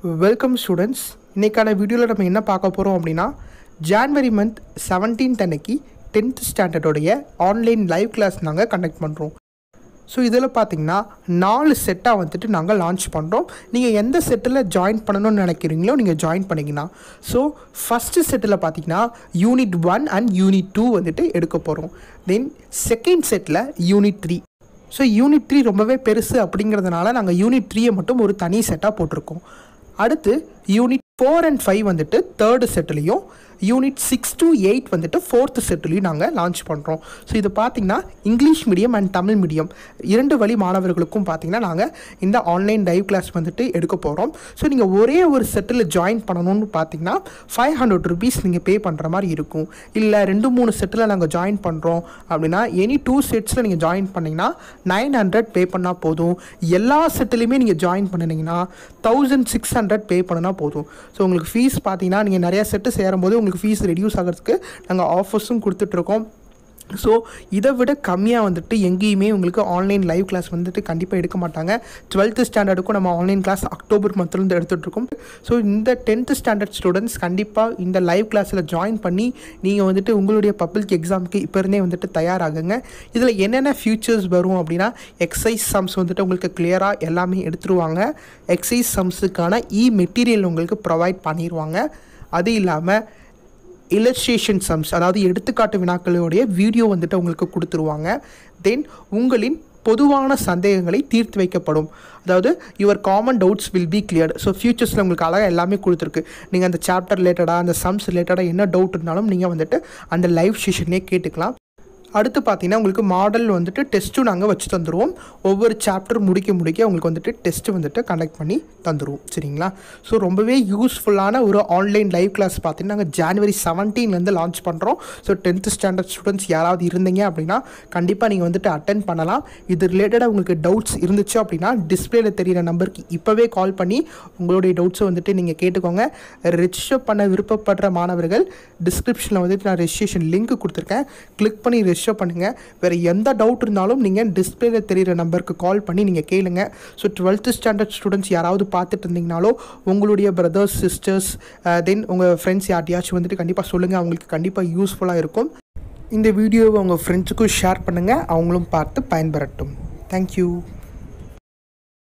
welcome students இன்றைக்கான வீடியோவில் நம்ம என்ன பார்க்க போகிறோம் அப்படின்னா ஜான்வரி மந்த் செவன்டீன்த் அன்னைக்கு டென்த் ஸ்டாண்டர்டோடைய ஆன்லைன் லைவ் கிளாஸ் நாங்கள் கண்டக்ட் பண்ணுறோம் ஸோ இதில் பார்த்தீங்கன்னா நாலு செட்டாக வந்துட்டு நாங்கள் லான்ச் பண்ணுறோம் நீங்கள் எந்த செட்டில் ஜாயின் பண்ணணும்னு நினைக்கிறீங்களோ நீங்கள் ஜாயின் பண்ணிக்கலாம் ஸோ ஃபஸ்ட்டு செட்டில் பார்த்தீங்கன்னா unit one and unit two வந்துட்டு எடுக்க போகிறோம் தென் செகண்ட் செட்டில் unit three so unit three ரொம்பவே பெருசு அப்படிங்கிறதுனால நாங்கள் யூனிட் த்ரீயை மட்டும் ஒரு தனி செட்டாக போட்டிருக்கோம் அடுத்து யூனிட் ஃபோர் அண்ட் ஃபைவ் வந்துட்டு தேர்டு செட்லேயும் யூனிட் சிக்ஸ் டு எயிட் வந்துட்டு ஃபோர்த்து செட்லேயும் நாங்கள் லான்ச் பண்ணுறோம் ஸோ இது பார்த்திங்கன்னா English medium and Tamil medium இரண்டு வழி மாணவர்களுக்கும் பார்த்திங்கன்னா நாங்கள் இந்த ஆன்லைன் லைவ் கிளாஸ் வந்துட்டு எடுக்க போகிறோம் ஸோ நீங்கள் ஒரே ஒரு செட்டில் ஜாயின் பண்ணணும்னு பார்த்தீங்கன்னா ஃபைவ் ஹண்ட்ரட் ருபீஸ் நீங்கள் பே பண்ணுற மாதிரி இருக்கும் இல்லை ரெண்டு மூணு செட்டில் நாங்கள் ஜாயின் பண்ணுறோம் அப்படின்னா எனி டூ செட்ஸில் நீங்கள் ஜாயின் பண்ணிங்கன்னா நைன் ஹண்ட்ரட் பே பண்ணால் போதும் எல்லா செட்டிலையுமே நீங்கள் ஜாயின் பண்ணினீங்கன்னா தௌசண்ட் சிக்ஸ் ஹண்ட்ரட் பே பண்ணினா போதும் ஸோ உங்களுக்கு ஃபீஸ் பார்த்தீங்கன்னா நீங்கள் நிறையா செட்டு சேரும்போது உங்களுக்கு ஃபீஸ் ரெடியூஸ் ஆகிறதுக்கு நாங்கள் ஆஃபர்ஸும் கொடுத்துட்ருக்கோம் ஸோ இதை விட கம்மியாக வந்துட்டு எங்கேயுமே உங்களுக்கு ஆன்லைன் லைவ் கிளாஸ் வந்துட்டு கண்டிப்பாக எடுக்க மாட்டாங்க டுவெல்த்து ஸ்டாண்டர்டுக்கும் நம்ம ஆன்லைன் கிளாஸ் அக்டோபர் மந்த்லேருந்து எடுத்துகிட்ருக்கோம் ஸோ இந்த டென்த்து ஸ்டாண்டர்ட் ஸ்டூடெண்ட்ஸ் கண்டிப்பாக இந்த லைவ் கிளாஸில் ஜாயின் பண்ணி நீங்கள் வந்துட்டு உங்களுடைய பப்ளிக் எக்ஸாமுக்கு இப்போ இருந்தே வந்துட்டு தயாராகுங்க இதில் என்னென்ன ஃபியூச்சர்ஸ் வரும் அப்படின்னா எக்ஸசைஸ் சம்ஸ் வந்துட்டு உங்களுக்கு கிளியராக எல்லாமே எடுத்துருவாங்க எக்ஸசைஸ் சம்ஸுக்கான இ மெட்டீரியல் உங்களுக்கு ப்ரொவைட் பண்ணிடுவாங்க அது இல்லாமல் இல்லஸ்ட்ரேஷன் சம்ஸ் அதாவது எடுத்துக்காட்டு வினாக்களுடைய வீடியோ வந்துட்டு உங்களுக்கு கொடுத்துருவாங்க தென் உங்களின் பொதுவான சந்தேகங்களை தீர்த்து வைக்கப்படும் அதாவது your common doubts will be cleared so ஃபியூச்சர்ஸில் உங்களுக்கு அழகாக எல்லாமே கொடுத்துருக்கு நீங்கள் அந்த சாப்டர் ரிலேட்டடாக அந்த சம்ஸ் ரிலேட்டடாக என்ன டவுட் இருந்தாலும் நீங்கள் வந்துட்டு அந்த லைவ் செஷன்லேயே கேட்டுக்கலாம் அடுத்து பார்த்தீங்கன்னா உங்களுக்கு மாடல் வந்துட்டு டெஸ்ட்டும் நாங்கள் வச்சு தந்துடுவோம் ஒவ்வொரு சாப்டர் முடிக்க முடிக்க உங்களுக்கு வந்துட்டு டெஸ்ட்டு வந்துட்டு கண்டக்ட் பண்ணி தந்துடுவோம் சரிங்களா ஸோ ரொம்பவே யூஸ்ஃபுல்லான ஒரு ஆன்லைன் லைவ் கிளாஸ் பார்த்தீங்கன்னா நாங்கள் ஜான்வரி செவன்டீன்லேருந்து லான்ச் பண்ணுறோம் ஸோ டென்த்து ஸ்டாண்டர்ட் ஸ்டூடெண்ட்ஸ் யாராவது இருந்தீங்க அப்படின்னா கண்டிப்பாக நீங்கள் வந்துட்டு அட்டன் பண்ணலாம் இது ரிலேட்டடாக உங்களுக்கு டவுட்ஸ் இருந்துச்சு அப்படின்னா டிஸ்பிளேல தெரியிற நம்பருக்கு இப்போவே கால் பண்ணி உங்களுடைய டவுட்ஸை வந்துட்டு நீங்கள் கேட்டுக்கோங்க ரெஜிஸ்டர் பண்ண விருப்பப்படுற மாணவர்கள் டிஸ்கிரிப்ஷனில் வந்துட்டு நான் ரெஜிஸ்ட்ரேஷன் லிங்க் கொடுத்துருக்கேன் கிளிக் பண்ணி ரெஜிஸ்டர் பண்ணுங்கள் வேறு எந்த டவுட் இருந்தாலும் நீங்கள் டிஸ்பிளேல தெரியிற நம்பருக்கு கால் பண்ணி நீங்கள் கேளுங்க ஸோ டுவெல்த்து ஸ்டாண்டர்ட் ஸ்டூடெண்ட்ஸ் யாராவது பார்த்துட்டு இருந்தீங்கனாலோ உங்களுடைய பிரதர்ஸ் சிஸ்டர்ஸ் தென் உங்கள் ஃப்ரெண்ட்ஸ் யார்ட்டையாச்சும் வந்துட்டு கண்டிப்பாக சொல்லுங்கள் அவங்களுக்கு கண்டிப்பாக யூஸ்ஃபுல்லாக இருக்கும் இந்த வீடியோவை உங்கள் ஃப்ரெண்ட்ஸுக்கும் ஷேர் பண்ணுங்கள் அவங்களும் பார்த்து பயன்பெறட்டும் தேங்க்யூ